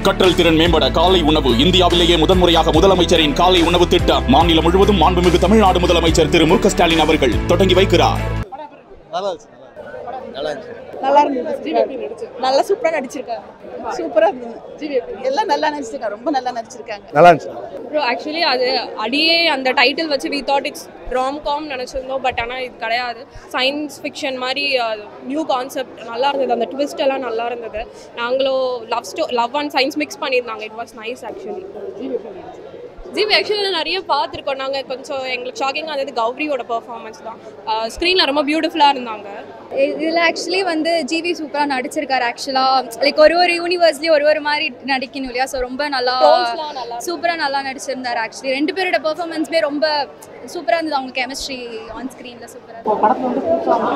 கற்றல் திறன் மேம்பட காலை உணவு இந்தியாவிலேயே முதன்முறையாக முதலமைச்சரின் காலை உணவு திட்டம் மாநிலம் முழுவதும் மாண்புமிகு தமிழ்நாடு முதலமைச்சர் திரு மு க ஸ்டாலின் அவர்கள் தொடங்கி வைக்கிறார் நல்லா இருந்துச்சு நல்லா இருந்துச்சு நல்லா இருந்தது நல்லா சூப்பரா நடிச்சிருக்காங்க சூப்பரா இருந்தது எல்லாம் நல்லா நடிச்சிருக்காங்க ரொம்ப நல்லா நடிச்சிருக்காங்க நல்லா இருந்துச்சு ப்ரோ ஆக்சுவலி அது அடியே அந்த டைட்டில் வச்சு we thought it's rom com நினச்சிருந்தோம் பட் ஆனால் இது கிடையாது சயின்ஸ் ஃபிக்ஷன் மாதிரி நியூ கான்செப்ட் நல்லா இருந்தது அந்த ட்விஸ்ட் எல்லாம் நல்லா இருந்தது நாங்களும் லவ் ஸ்டோ லவ் அண்ட் சயின்ஸ் மிக்ஸ் பண்ணியிருந்தாங்க it was nice actually GV actually நிறைய பார்த்துருக்கோம் நாங்கள் கொஞ்சம் எங்களுக்கு ஷாக்கிங்காக இருந்தது கௌரியோட பெர்ஃபார்மன்ஸ் தான் ஸ்க்ரீனில் ரொம்ப பியூட்டிஃபுல்லாக இருந்தாங்க இதில் ஆக்சுவலி வந்து ஜிவி சூப்பராக நடிச்சிருக்காரு ஆக்சுவலாக லைக் ஒரு ஒரு யூனிவர்ஸ்லேயும் ஒரு ஒரு மாதிரி நடிக்கணும் இல்லையா ஸோ ரொம்ப நல்லா Roles-லாம் நல்லா சூப்பராக நல்லா நடிச்சிருந்தார் ஆக்சுவலி ரெண்டு பேரோட பெர்ஃபார்மன்ஸுமே ரொம்ப சூப்பராக இருந்தது அவங்க கெமிஸ்ட்ரி ஆன் ஸ்க்ரீனில் சூப்பராக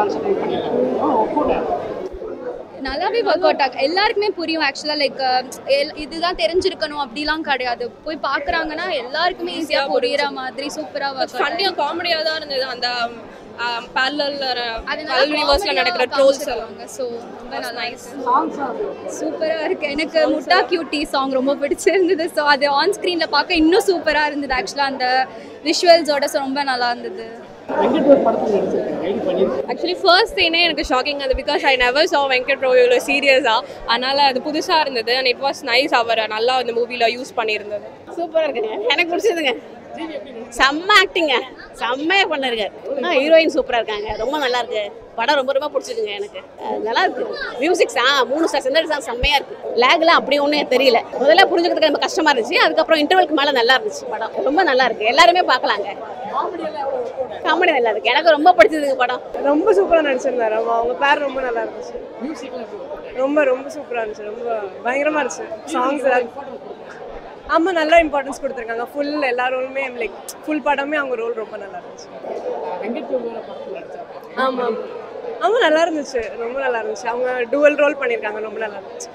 நல்லாவே ஒர்க் அவுட் ஆகும் எல்லாருக்குமே புரியும் ஆக்சுவலாக லைக் இதுதான் தெரிஞ்சிருக்கணும் அப்படிலாம் கிடையாது போய் பார்க்குறாங்கன்னா எல்லாருக்குமே ஈஸியாக புரியுற மாதிரி சூப்பராக ஒர்க் ஃபண்டியாக காமெடியாக தான் இருந்தது அந்த பேரலல் யூனிவர்ஸில் நடக்கிற ட்ரோல்ஸ் எல்லாம் ஸோ ரொம்ப நல்லா சூப்பராக இருக்கு எனக்கு முட்டா கியூட்டி சாங் ரொம்ப பிடிச்சிருந்தது ஸோ அது ஆன் ஸ்க்ரீனில் பார்க்க இன்னும் சூப்பராக இருந்தது ஆக்சுவலாக அந்த விஷுவல்ஸோட ரொம்ப நல்லா இருந்தது ஆக்சுவலி ஃபர்ஸ்ட் சீனே எனக்கு ஷாக்கிங் அது பிகாஸ் ஐ நெவர் சா வெங்கட் ப்ரோ இவ்வளோ சீரியஸாக அதனால் அது புதுசாக இருந்தது அண்ட் இட் வாஸ் நைஸ் அவர் நல்லா அந்த மூவியில் யூஸ் பண்ணியிருந்தது சூப்பராக இருக்குங்க எனக்கு பிடிச்சதுங்க செம்ம ஆக்டிங்க செம்மையாக பண்ணிருங்க ஆ ஹீரோயின் சூப்பராக இருக்காங்க ரொம்ப நல்லா இருக்கு படம் ரொம்ப ரொம்ப பிடிச்சிருக்குங்க எனக்கு அஹ் நல்லா இருக்கு மியூசிக்ஸ் ஆ மூணு ஸ்டார் செந்தடி சாங் செம்மையாக இருக்கு லேக்லாம் அப்படி ஒன்றும் தெரியல முதல்ல புரிஞ்சுக்கிறதுக்கு ரொம்ப கஷ்டமா இருந்துச்சு அதுக்கப்புறம் இன்டர்வலுக்கு மேலே நல்லா இருந்துச்சு படம் ரொம்ப நல்லா இருக்கு எல்லாருமே பார்க்கலாங்க காமெடி நல்லா இருக்கு எனக்கு ரொம்ப பிடிச்சதுங்க படம் ரொம்ப சூப்பராக நடிச்சிருந்தாரு அவங்க அவங்க பேர் ரொம்ப நல்லா இருந்துச்சு ரொம்ப ரொம்ப சூப்பராக இருந்துச்சு ரொம்ப பயங்கரமாக இருந்துச்சு சாங்ஸ் ஆமாம் நல்லா இம்பார்ட்டன்ஸ் கொடுத்துருக்காங்க ஃபுல் எல்லா ரோலுமே லைக் ஃபுல் படமே அவங்க ரோல் ரொம்ப நல்லா இருந்துச்சு ஆமாம் ஆமாம் நல்லா இருந்துச்சு ரொம்ப நல்லா இருந்துச்சு அவங்க டுவல் ரோல் பண்ணியிருக்காங்க ரொம்ப நல்லா இருந்துச்சு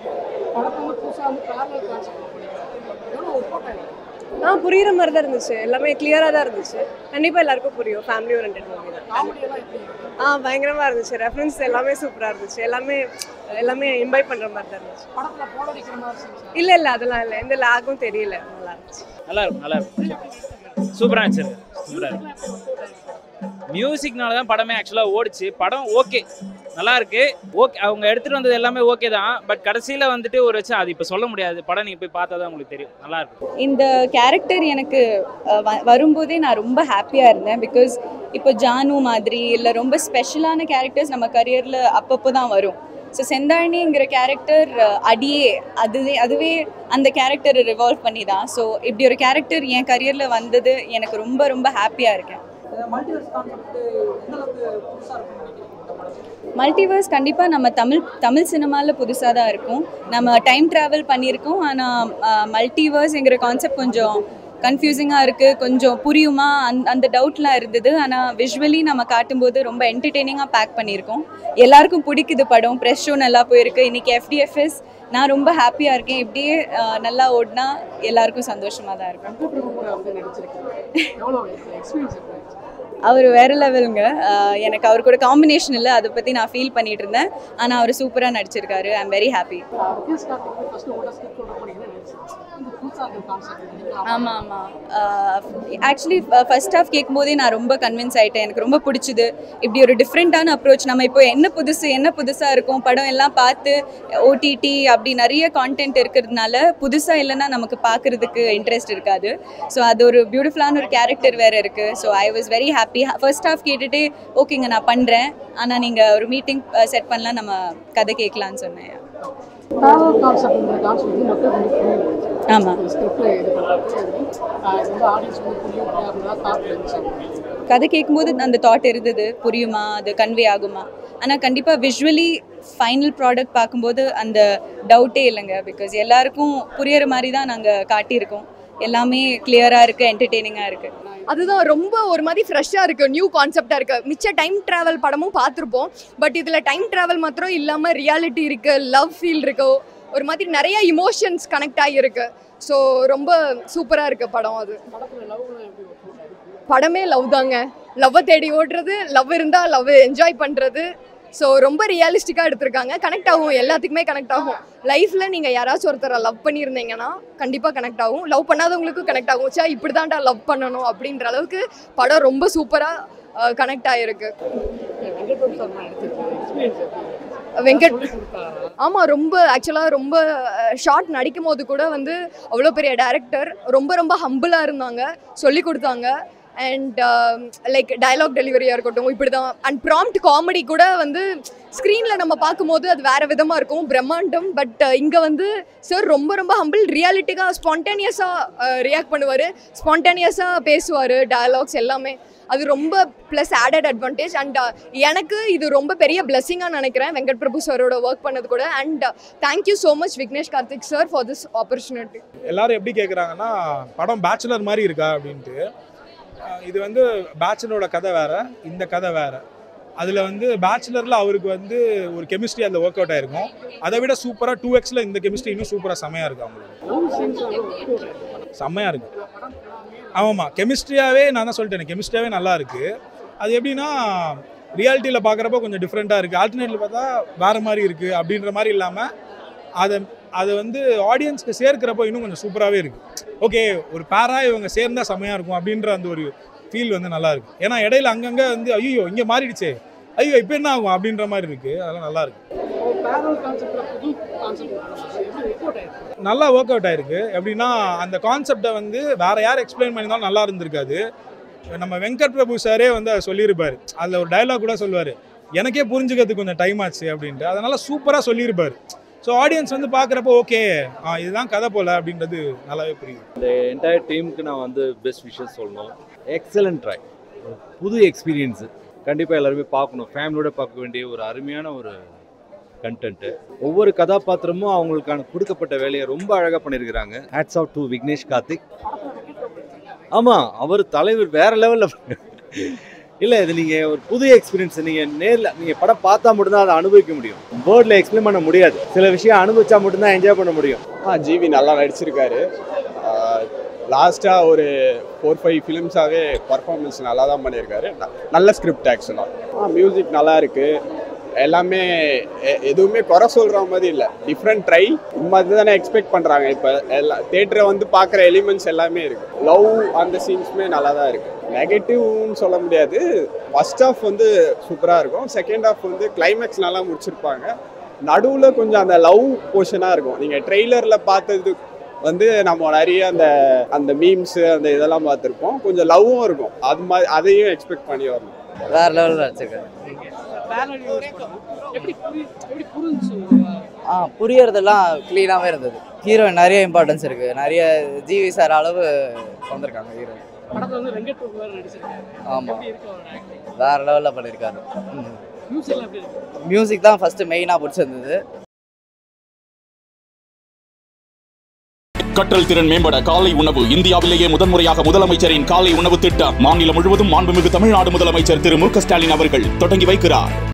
ஆ புரியுற மாதிரி தான் இருந்துச்சு எல்லாமே கிளியராக தான் இருந்துச்சு கண்டிப்பாக எல்லாருக்கும் புரியும் ஃபேமிலி ஓரியன்ட் மூவி தான் ஆ பயங்கரமாக இருந்துச்சு ரெஃபரன்ஸ் எல்லாமே சூப்பராக இருந்துச்சு எல்லாமே எல்லாமே இன்வைட் பண்ணுற மாதிரி தான் இருந்துச்சு இல்லை இல்லை அதெல்லாம் இல்லை எந்த லாகும் தெரியல நல்லா இருந்துச்சு நல்லா இருக்கும் நல்லா இருக்கும் சூப்பராக இருந்துச்சு சூப்பராக இருக்கும் மியூசிக்னால தான் படமே ஆக்சுவலாக ஓடிச்சு படம் ஓகே நல்லா இருக்கு ஓகே அவங்க எடுத்துட்டு வந்தது எல்லாமே ஓகே தான் பட் கடைசியில் வந்துட்டு ஒரு வச்சு அது இப்போ சொல்ல முடியாது படம் நீங்கள் போய் பார்த்தா தான் உங்களுக்கு தெரியும் நல்லா இருக்கும் இந்த கேரக்டர் எனக்கு அஹ், வ- வரும்போதே நான் ரொம்ப ஹாப்பியாக இருந்தேன் பிகாஸ் இப்போ ஜானு மாதிரி இல்லை ரொம்ப ஸ்பெஷலான கேரக்டர்ஸ் நம்ம கரியரில் அப்பப்போ தான் வரும் ஸோ செந்தாணிங்கிற கேரக்டர் அடியே அதுவே அதுவே அந்த கேரக்டரை ரிவால்வ் பண்ணி தான் ஸோ இப்படி ஒரு கேரக்டர் என் கரியரில் வந்தது எனக்கு ரொம்ப ரொம்ப ஹாப்பியாக இருக்கேன் மல்டிவர்ஸ் கண்டிப்பாக நம்ம தமிழ் தமிழ் சினிமாவில் புதுசாக தான் இருக்கும் நம்ம டைம் ட்ராவல் பண்ணியிருக்கோம் ஆனால் மல்டிவர்ஸ்ங்கிற கான்செப்ட் கொஞ்சம் கன்ஃபியூசிங்காக இருக்குது கொஞ்சம் புரியுமா அந் அந்த டவுட்லாம் இருந்தது ஆனால் விஷுவலி நம்ம காட்டும்போது ரொம்ப என்டர்டெய்னிங்காக பேக் பண்ணியிருக்கோம் எல்லாருக்கும் பிடிக்குது படம் ப்ரெஸ் ஷோ நல்லா போயிருக்கு இன்றைக்கி எஃப்டிஎஃப்எஸ் நான் ரொம்ப ஹாப்பியாக இருக்கேன் இப்படியே அஹ், நல்லா ஓடினா எல்லாருக்கும் சந்தோஷமாக தான் இருக்கும் அவர் வேற லெவலுங்க அஹ், எனக்கு அவர் கூட காம்பினேஷன் இல்லை அதை பற்றி நான் ஃபீல் பண்ணிட்டு இருந்தேன் ஆனால் அவர் சூப்பராக நடிச்சிருக்காரு ஐ எம் வெரி ஹாப்பி ஆமாம் ஆமாம் ஆக்சுவலி ஃபர்ஸ்ட் ஹாஃப் கேட்கும்போதே நான் ரொம்ப கன்வின்ஸ் ஆயிட்டேன் எனக்கு ரொம்ப பிடிச்சது இப்படி ஒரு டிஃப்ரெண்ட்டான அப்ரோச் நம்ம இப்போ என்ன புதுசு என்ன புதுசாக இருக்கும் படம் எல்லாம் பார்த்து ஓடிடி அப்படி நிறைய கான்டென்ட் இருக்கிறதுனால புதுசாக இல்லைன்னா நமக்கு பார்க்குறதுக்கு இன்ட்ரெஸ்ட் இருக்காது ஸோ அது ஒரு பியூட்டிஃபுல்லான ஒரு கேரக்டர் வேறு இருக்குது so I was very happy first half கேட்டுட்டு ஓகேங்க நான் பண்ணுறேன் ஆனால் நீங்கள் ஒரு மீட்டிங் செட் பண்ணலாம் நம்ம கதை கேட்கலான்னு சொன்னேன் ஆமாம் கதை கேட்கும்போது அந்த தாட் இருந்தது புரியுமா அது கன்வே ஆகுமா ஆனால் கண்டிப்பாக விஷுவலி ஃபைனல் ப்ராடக்ட் பார்க்கும்போது அந்த டவுட்டே இல்லைங்க பிகாஸ் எல்லாருக்கும் புரியற மாதிரி தான் நாங்கள் காட்டியிருக்கோம் எல்லாமே கிளியராக இருக்குது என்டர்டெய்னிங்காக இருக்குது அதுதான் ரொம்ப ஒரு மாதிரி ஃப்ரெஷ்ஷாக இருக்குது நியூ கான்செப்டாக இருக்குது மிச்ச டைம் ட்ராவல் படமும் பார்த்துருப்போம் பட் இதில் டைம் ட்ராவல் மாத்திரம் இல்லாமல் ரியாலிட்டி இருக்குது லவ் ஃபீல் இருக்கு ஒரு மாதிரி நிறைய இமோஷன்ஸ் கனெக்ட் ஆகியிருக்கு ஸோ ரொம்ப சூப்பராக இருக்கு படம் அது படமே லவ் தாங்க லவ்வை தேடி ஓடுறது லவ் இருந்தால் லவ் என்ஜாய் பண்ணுறது ஸோ ரொம்ப ரியலிஸ்டிக்காக எடுத்திருக்காங்க கனெக்ட் ஆகும் எல்லாத்துக்குமே கனெக்ட் ஆகும் லைஃப்பில் நீங்கள் யாராச்சும் ஒருத்தரை லவ் பண்ணியிருந்தீங்கன்னா கண்டிப்பாக கனெக்ட் ஆகும் லவ் பண்ணாதவங்களுக்கும் கனெக்ட் ஆகும் சா இப்படி தான்டா லவ் பண்ணணும் அப்படின்ற அளவுக்கு படம் ரொம்ப சூப்பராக கனெக்ட் ஆகிருக்கு வெங்கட் ஆமாம் ரொம்ப ஆக்சுவலாக ரொம்ப ஷார்ட் நடிக்கும் போது கூட வந்து அவ்வளோ பெரிய டேரக்டர் ரொம்ப ரொம்ப ஹம்பிளாக இருந்தாங்க சொல்லி கொடுத்தாங்க அண்ட் லைக் டயலாக் டெலிவரியாக இருக்கட்டும் இப்படி தான் அண்ட் ப்ராம்ப்ட் காமெடி கூட வந்து ஸ்க்ரீனில் நம்ம பார்க்கும்போது அது வேறு விதமாக இருக்கும் பிரம்மாண்டம் பட் இங்கே வந்து சார் ரொம்ப ரொம்ப ஹம்பிள் ரியாலிட்டிக்காக ஸ்பான்டேனியஸாக ரியாக்ட் பண்ணுவார் ஸ்பான்டேனியஸாக பேசுவார் டயலாக்ஸ் எல்லாமே அது ரொம்ப ப்ளஸ் ஆடட் அட்வான்டேஜ் அண்ட் எனக்கு இது ரொம்ப பெரிய பிளெஸிங்காக நினைக்கிறேன் வெங்கட் பிரபு சாரோட ஒர்க் பண்ணது கூட and thank you so much Vignesh Karthik sir for this opportunity எல்லாரும் எப்படி கேட்குறாங்கன்னா படம் பேச்சுலர் மாதிரி இருக்கா அப்படின்ட்டு அஹ் இது வந்து பேச்சுலரோட கதை வேற இந்த கதை வேற அதில் வந்து பேச்சுலரில் அவருக்கு வந்து ஒரு கெமிஸ்ட்ரி அதில் ஒர்க் அவுட் ஆயிருக்கும் அதை விட சூப்பராக டூ எக்ஸில் இந்த கெமிஸ்ட்ரி இன்னும் சூப்பராக செமையாக இருக்கு அவங்களுக்கு செம்மையாக இருக்கு ஆமாம்மா கெமிஸ்ட்ரியாகவே நான் தான் சொல்லிட்டேன் கெமிஸ்ட்ரியாகவே நல்லா இருக்கு அது எப்படின்னா ரியாலிட்டியில் பார்க்குறப்ப கொஞ்சம் டிஃப்ரெண்ட்டாக இருக்குது ஆல்டர்னேட்டில் பார்த்தா வேறு மாதிரி இருக்குது அப்படின்ற மாதிரி இல்லாமல் அதை அதை வந்து ஆடியன்ஸ்க்கு சேர்க்கிறப்போ இன்னும் கொஞ்சம் சூப்பராகவே இருக்குது ஓகே ஒரு பேரா இவங்க சேர்ந்தா செமையாக இருக்கும் அப்படின்ற அந்த ஒரு ஃபீல் வந்து நல்லா இருக்கு ஏன்னா இடையில அங்கங்கே வந்து ஐயோ இங்கே மாறிடுச்சே ஐயோ இப்போ என்ன ஆகும் அப்படின்ற மாதிரி இருக்குது அதெல்லாம் நல்லா இருக்கு நல்லா ஒர்க் அவுட் ஆயிருக்கு எப்படின்னா அந்த கான்செப்டை வந்து வேற யார் எக்ஸ்பிளைன் பண்ணியிருந்தாலும் நல்லா இருந்திருக்காது நம்ம வெங்கட் பிரபு சாரே வந்து அதை சொல்லியிருப்பாரு அதில் ஒரு டயலாக் கூட சொல்லுவார் எனக்கே புரிஞ்சுக்கிறதுக்கு கொஞ்சம் டைம் ஆச்சு அப்படின்ட்டு அதனால சூப்பராக சொல்லியிருப்பாரு ஸோ ஆடியன்ஸ் வந்து பார்க்குறப்போ ஓகே இதுதான் கதை போல அப்படின்றது நல்லாவே புரியுது இந்த என்டையர் டீமுக்கு நான் வந்து பெஸ்ட் விஷஸ் சொல்லணும் எக்ஸலண்ட் ட்ரை புது எக்ஸ்பீரியன்ஸு கண்டிப்பாக எல்லாருமே பார்க்கணும் ஃபேமிலியோட பார்க்க வேண்டிய ஒரு அருமையான ஒரு கண்டென்ட்டு ஒவ்வொரு கதாபாத்திரமும் அவங்களுக்கான கொடுக்கப்பட்ட வேலையை ரொம்ப அழகாக பண்ணியிருக்கிறாங்க hats off to Vignesh Karthik ஆமாம் அவர் தலைவர் வேற லெவலில் இல்லை இது நீங்கள் ஒரு புது எக்ஸ்பீரியன்ஸ் நீங்கள் நேரில் நீங்கள் படம் பார்த்தா மட்டும்தான் அதை அனுபவிக்க முடியும் வேர்டில் எக்ஸ்பிளைன் பண்ண முடியாது சில விஷயம் அனுபவிச்சா மட்டும்தான் என்ஜாய் பண்ண முடியும் ஆ ஜிவி நல்லா நடிச்சிருக்காரு லாஸ்ட்டாக ஒரு ஃபோர் ஃபைவ் ஃபிலிம்ஸாகவே பர்ஃபார்மன்ஸ் நல்லா தான் பண்ணியிருக்காரு ந- நல்ல ஸ்கிரிப்ட் ஆக்சுவலாக ஆ மியூசிக் நல்லா இருக்கு எல்லாமே எ- எதுவுமே குறை சொல்கிற மாதிரி இல்லை டிஃப்ரெண்ட் ட்ரை இந்த மாதிரி தானே எக்ஸ்பெக்ட் பண்ணுறாங்க இப்போ எல்லா தேட்டரை வந்து பார்க்குற எலிமெண்ட்ஸ் எல்லாமே இருக்குது லவ் அந்த சீன்ஸுமே நல்லா தான் இருக்குது நெகட்டிவ்னு சொல்ல முடியாது ஃபர்ஸ்ட் ஹாஃப் வந்து சூப்பராக இருக்கும் செகண்ட் ஹாஃப் வந்து கிளைமேக்ஸ் நல்லா முடிச்சிருப்பாங்க நடுவில் கொஞ்சம் அந்த லவ் போர்ஷனாக இருக்கும் நீங்கள் ட்ரெய்லரில் பார்த்தது வந்து நம்ம நிறைய அந்த அந்த மீம்ஸு அந்த இதெல்லாம் பார்த்துருப்போம் கொஞ்சம் லவ்வும் இருக்கும் அது மாதிரி அதையும் எக்ஸ்பெக்ட் பண்ணி வரணும் வேற லெவலில் வச்சிருக்காரு ஆ புரியறதெல்லாம் க்ளீனாகவே இருந்தது ஹீரோ நிறைய இம்பார்ட்டன்ஸ் இருக்கு நிறைய ஜிவி சார் அளவு வந்திருக்காங்க ஹீரோ படத்துல வந்து வெங்கட் பிரபு வேற நடிச்சிருக்காரு ஆமா. எப்படி இருக்கு அவரோட acting? வேற லெவலில் பண்ணியிருக்காரு Music எல்லாம் எப்படி இருக்கு மியூசிக் தான் ஃபர்ஸ்ட் மெயினாக பிடிச்சிருந்தது கற்றல் திறன் மேம்பட காலை உணவு இந்தியாவிலேயே முதன்முறையாக முதலமைச்சரின் காலை உணவு திட்டம் மாநிலம் முழுவதும் மாண்புமிகு தமிழ்நாடு முதலமைச்சர் திரு மு க ஸ்டாலின் அவர்கள் தொடங்கி வைக்கிறார்